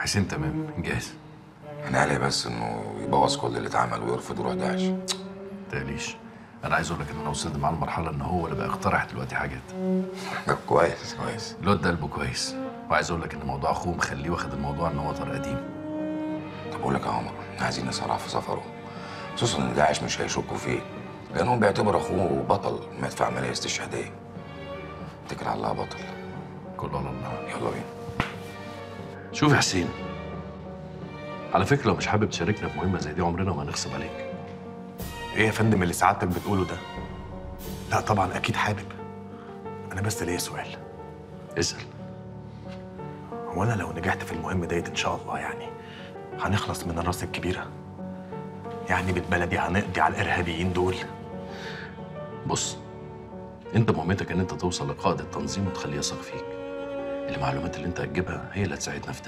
حسين تمام جاهز انا عليه بس انه يبوظ كل اللي اتعمل ويرفض يروح داعش تقليش انا عايز اقول لك ان انا وصلت معاه لمرحله ان هو اللي بقى يقترح دلوقتي حاجات طب كويس كويس الواد ده قلبه كويس وعايز اقول لك ان موضوع اخوه مخليه واخد الموضوع ان هو طار قديم طب اقول لك يا عمر عايزين نسرع في سفره خصوصا ان داعش مش هيشكوا فيه لانهم بيعتبر اخوه بطل مات في عمليه استشهاديه اتكل على الله يا بطل كله على الله يلا بينا شوف يا حسين على فكره لو مش حابب تشاركنا في مهمه زي دي عمرنا ما هنغصب عليك ايه يا فندم اللي سعادتك بتقوله ده؟ لا طبعا اكيد حابب انا بس ليا سؤال اسال هو انا لو نجحت في المهمه ديت ان شاء الله يعني هنخلص من الراس الكبيره يعني بالبلدي هنقضي على الارهابيين دول بص انت مهمتك ان انت توصل لقائد التنظيم وتخليه يثق فيك المعلومات اللي انت هتجيبها هي اللي هتساعدنا في ده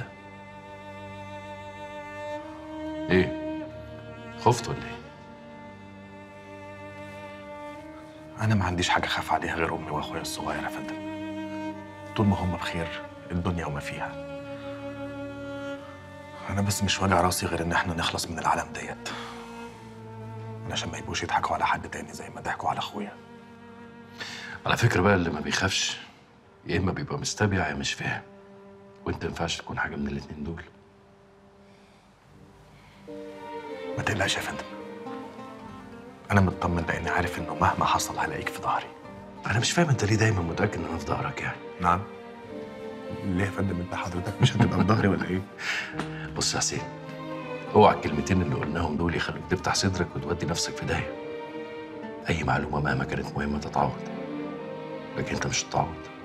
ايه خفت ولا ايه انا ما عنديش حاجه اخاف عليها غير امي واخويا الصغير يا فندم طول ما هم بخير الدنيا وما فيها انا بس مش واجع راسي غير ان احنا نخلص من العالم ديت عشان ما يبقوش يضحكوا على حد تاني زي ما ضحكوا على اخويا على فكره بقى اللي ما بيخافش يا اما بيبقى مستبيع يا مش فاهم وانت ما ينفعش تكون حاجه من الاتنين دول ما تقلقش يا فندم انا مطمن لاني عارف انه مهما حصل هلاقيك في ظهري انا مش فاهم انت ليه دايما متاكد ان انا في ظهرك يعني نعم ليه يا فندم انت حضرتك مش هتبقى في ظهري ولا ايه بص يا حسين اوعى الكلمتين اللي قلناهم دول يخلوك تفتح صدرك وتودي نفسك في داهيه اي معلومه مهما كانت مهمه تتعوض لكن انت مش هتتعوض